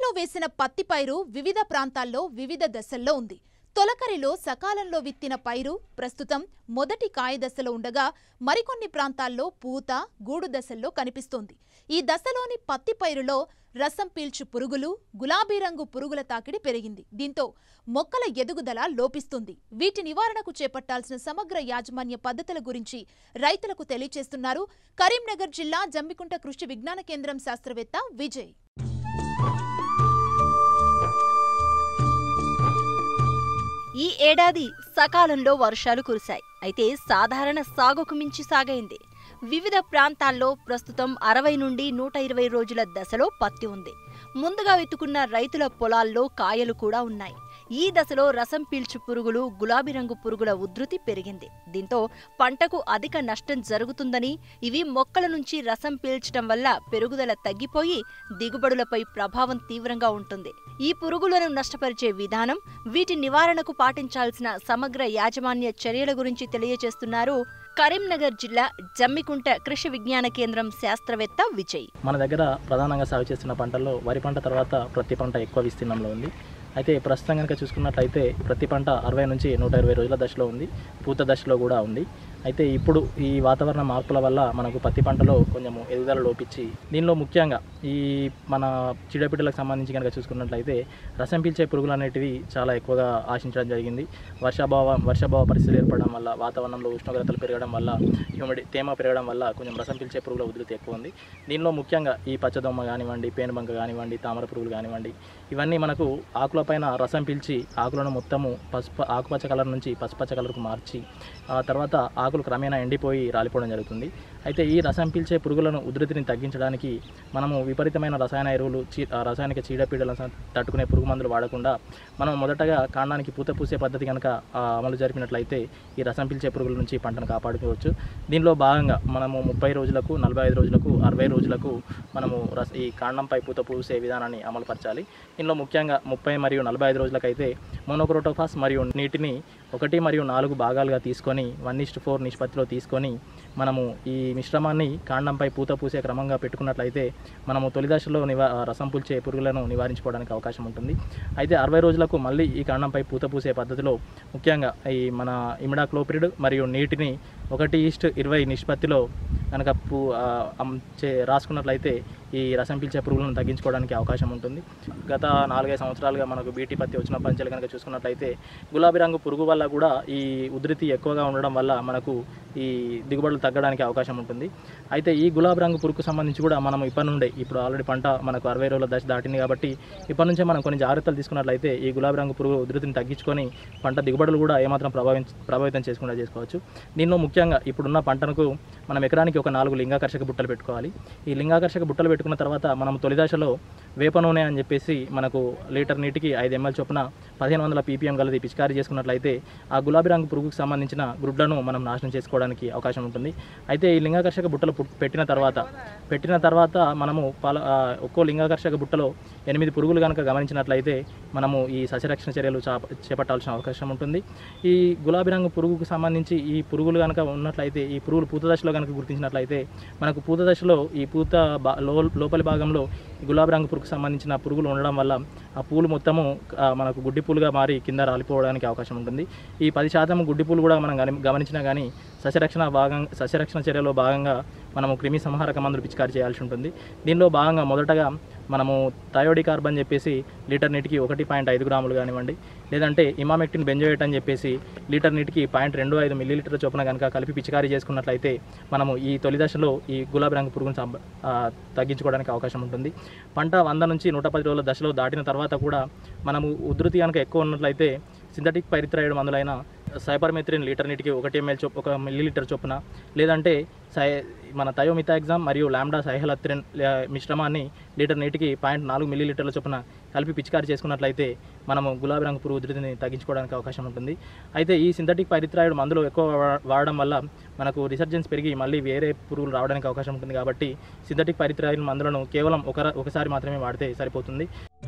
వరిలో వేసిన పత్తి పైరు వివిధ ప్రాంతాల్లో వివిధ దశల్లో ఉంది తొలకరిలో సకాలంలో విత్తిన పైరు ప్రస్తుతం మొదటి కాయ దశలో ఉండగా మరికొన్ని ప్రాంతాల్లో పూత గూడు దశల్లో కనిపిస్తోంది ఈ దశలోని పత్తి పైరులో రసం పీల్చు పురుగులు గులాబీ రంగు పురుగుల తాకిడి పెరిగింది దీంతో మొక్కల ఎదుగుదల లోపిస్తుంది వీటి నివారణకు చేపట్టాల్సిన సమగ్ర యాజమాన్య పద్ధతుల గురించి రైతులకు తెలియచేస్తున్నారు కరీంనగర్ జిల్లా జమ్మికుంట కృషి విజ్ఞాన కేంద్రం శాస్త్రవేత్త విజయ్ ఈ ఏడాది సకాలంలో వర్షాలు కురిశాయి అయితే సాధారణ సాగుకు మించి సాగైంది వివిధ ప్రాంతాల్లో ప్రస్తుతం అరవై నుండి నూట ఇరవై రోజుల దశలో పత్తి ఉంది ముందుగా వెతుకున్న రైతుల పొలాల్లో కాయలు కూడా ఉన్నాయి ఈ దశలో రసం పీల్చు పురుగులు గులాబీ రంగు పురుగుల ఉధృతి పెరిగింది దీంతో పంటకు అధిక నష్టం జరుగుతుందని ఇవి మొక్కల నుంచి రసం పీల్చడం వల్ల పెరుగుదల తగ్గిపోయి దిగుబడులపై ప్రభావం తీవ్రంగా ఉంటుంది ఈ పురుగులను నష్టపరిచే విధానం వీటి నివారణకు పాటించాల్సిన సమగ్ర యాజమాన్య చర్యల గురించి తెలియజేస్తున్నారు కరీంనగర్ జిల్లా జమ్మికుంట కృషి విజ్ఞాన కేంద్రం శాస్త్రవేత్త విజయ్ మన దగ్గర ప్రధానంగా సాగు చేస్తున్న పంటల్లో వరి పంట తర్వాత ప్రతి పంట ఎక్కువ విస్తీర్ణంలో ఉంది అయితే ప్రస్తుతం కనుక చూసుకున్నట్లయితే ప్రతి పంట అరవై నుంచి నూట ఇరవై రోజుల దశలో ఉంది పూత దశలో కూడా ఉంది అయితే ఇప్పుడు ఈ వాతావరణ మార్పుల వల్ల మనకు పత్తి పంటలో కొంచెము ఎదుగుదల లోపించి దీనిలో ముఖ్యంగా ఈ మన చీడపీడలకు సంబంధించి కనుక చూసుకున్నట్లయితే రసం పీల్చే పురుగులు అనేటివి చాలా ఎక్కువగా ఆశించడం జరిగింది వర్షాభావ వర్షాభావ పరిస్థితులు ఏర్పడడం వల్ల వాతావరణంలో ఉష్ణోగ్రతలు పెరగడం వల్ల హ్యూమిడి తేమ పెరగడం వల్ల కొంచెం రసం పీల్చే పురుగుల ఉధృతి ఎక్కువ ఉంది దీనిలో ముఖ్యంగా ఈ పచ్చదొమ్మ కానివ్వండి పేనుబంక కానివ్వండి తామర పురుగులు కానివ్వండి ఇవన్నీ మనకు ఆకులపైన రసం పీల్చి ఆకులను మొత్తము పసుపు ఆకుపచ్చ కలర్ నుంచి పసుపచ్చ కలర్కు మార్చి ఆ తర్వాత ఆకులు క్రమేణా ఎండిపోయి రాలిపోవడం జరుగుతుంది అయితే ఈ రసం పీల్చే పురుగులను ఉధృతిని తగ్గించడానికి మనము విపరీతమైన రసాయన ఎరువులు చీ ఆ రసాయనిక చీడపీడలను స- తట్టుకునే పురుగు మందులు వాడకుండా మనం మొదటగా కాండానికి పూత పూసే పద్ధతి కనుక ఆ, అమలు జరిపినట్లయితే ఈ రసం పీల్చే పురుగుల నుంచి పంటను కాపాడుకోవచ్చు దీనిలో భాగంగా మనము ముప్పై రోజులకు నలభై ఐదు రోజులకు అరవై రోజులకు మనము రస ఈ కాండంపై పూత పూసే విధానాన్ని అమలుపరచాలి దీనిలో ముఖ్యంగా ముప్పై మరియు నలభై ఐదు రోజులకైతే మోనోక్రోటోఫాస్ మరియు నీటిని ఒకటి మరియు నాలుగు భాగాలుగా తీసుకొని వన్ ఇస్ట్ ఫోర్ నిష్పత్తిలో తీసుకొని మనము ఈ మిశ్రమాన్ని కాండంపై పూత పూసే క్రమంగా పెట్టుకున్నట్లయితే మనము తొలి దశలో నివా రసం పుల్చే పురుగులను నివారించుకోవడానికి అవకాశం ఉంటుంది అయితే అరవై రోజులకు మళ్ళీ ఈ కాండంపై పూత పూసే పద్ధతిలో ముఖ్యంగా ఈ మన ఇమిడాక్లోపిరిడ్ మరియు నీటిని ఒకటి ఈస్ట్ ఇరవై నిష్పత్తిలో కనుక పూ ఆ, అమ్- చే రాసుకున్నట్లయితే ఈ రసం పీల్చే పురుగులను తగ్గించుకోవడానికి అవకాశం ఉంటుంది గత నాలుగైదు సంవత్సరాలుగా మనకు బీటీ పత్తి వచ్చిన పంచాలు కనుక చూసుకున్నట్లయితే గులాబీ రంగు పురుగు వల్ల కూడా ఈ ఉధృతి ఎక్కువగా ఉండడం వల్ల మనకు ఈ దిగుబడులు తగ్గడానికి అవకాశం ఉంటుంది అయితే ఈ గులాబీ రంగు పురుగుకు సంబంధించి కూడా మనం ఇప్పటి నుండే ఇప్పుడు ఆల్రెడీ పంట మనకు అరవై రోజుల దశ దాటింది కాబట్టి ఇప్పటి నుంచే మనం కొన్ని జాగ్రత్తలు తీసుకున్నట్లయితే ఈ గులాబీ రంగు పురుగు ఉధృతిని తగ్గించుకొని పంట దిగుబడులు కూడా ఏమాత్రం ప్రభావితం ప్రభావితం చేసుకుండా చేసుకోవచ్చు దీనిలో ముఖ్యంగా ఇప్పుడున్న పంటకు మనం ఎకరానికి ఒక నాలుగు లింగాకర్షక బుట్టలు పెట్టుకోవాలి ఈ లింగాకర్షక బుట్టలు పెట్టుకున్న తర్వాత మనం తొలి దశలో వేప నూనె అని చెప్పేసి మనకు లీటర్ నీటికి ఐదు ఎంఎల్ చొప్పున పదిహేను వందల పీపీఎం గలది పిచికారీ చేసుకున్నట్లయితే ఆ గులాబీ రంగు పురుగుకు సంబంధించిన గ్రుడ్లను మనం నాశనం చేసుకోవడానికి అవకాశం ఉంటుంది అయితే ఈ లింగాకర్షక బుట్టలు పుట్- పెట్టిన తర్వాత పెట్టిన తర్వాత మనము పాల ఆ, ఒక్కో లింగాకర్షక బుట్టలో ఎనిమిది పురుగులు కనుక గమనించినట్లయితే మనము ఈ సస్యరక్షణ చర్యలు చాప- చేపట్టాల్సిన అవకాశం ఉంటుంది ఈ గులాబీ రంగు పురుగుకు సంబంధించి ఈ పురుగులు కనుక ఉన్నట్లయితే ఈ పురుగులు పూత దశలో కనుక గుర్తించినట్లయితే మనకు పూత దశలో ఈ పూత బా- లో లోపలి భాగంలో ఈ గులాబీ రంగు పురుగుకు సంబంధించిన పురుగులు ఉండడం వల్ల ఆ పూలు మొత్తము ఆ, మనకు గుడ్డి పూలుగా మారి కింద రాలిపోవడానికి అవకాశం ఉంటుంది ఈ పది శాతం గుడ్డి పూలు కూడా మనం గని- గమనించినా కానీ సస్యరక్షణ భాగం సస్యరక్షణ చర్యలో భాగంగా మనము క్రిమి సంహారక మందులు పిచికారి చేయాల్సి ఉంటుంది దీనిలో భాగంగా మొదటగా మనము థయోడి కార్బన్ చెప్పేసి లీటర్ నీటికి ఒకటి పాయింట్ ఐదు గ్రాములు కానివ్వండి లేదంటే ఇమామెక్టిన్ బెంజోయేట్ అని చెప్పేసి లీటర్ నీటికి పాయింట్ రెండు ఐదు మిల్లీలీటర్ చొప్పున కనుక కలిపి పిచికారీ చేసుకున్నట్లయితే మనము ఈ తొలి దశలో ఈ గులాబీ రంగు పురుగును సంబ- ఆ, తగ్గించుకోవడానికి అవకాశం ఉంటుంది పంట వంద నుంచి నూట పది రోజుల దశలో దాటిన తర్వాత కూడా మనము ఉధృతి కనుక ఎక్కువ ఉన్నట్లయితే సింథటిక్ పైరిత్రాయిడ్ మందులైన సైపర్మెత్రిన్ లీటర్ నీటికి ఒకటి ఎంఎల్ చొప్ ఒక మిల్లీలీటర్ చొప్పున లేదంటే సై మన థయోమిథాగ్జామ్ మరియు లాంబ్డా సైహలత్రిన్ మిశ్రమాన్ని లీటర్ నీటికి పాయింట్ నాలుగు మిల్లీలీటర్ల చొప్పున కలిపి పిచికారి చేసుకున్నట్లయితే మనము గులాబీ రంగు పురుగు ఉధృతిని తగ్గించుకోవడానికి అవకాశం ఉంటుంది అయితే ఈ సింథటిక్ పైరిత్రాయిడ్ మందులు ఎక్కువ వా- వాడడం వల్ల మనకు రిసర్జెన్స్ పెరిగి మళ్ళీ వేరే పురుగులు రావడానికి అవకాశం ఉంటుంది కాబట్టి సింథటిక్ పైరిత్రాయిడ్ మందులను కేవలం ఒక ఒకసారి మాత్రమే వాడితే సరిపోతుంది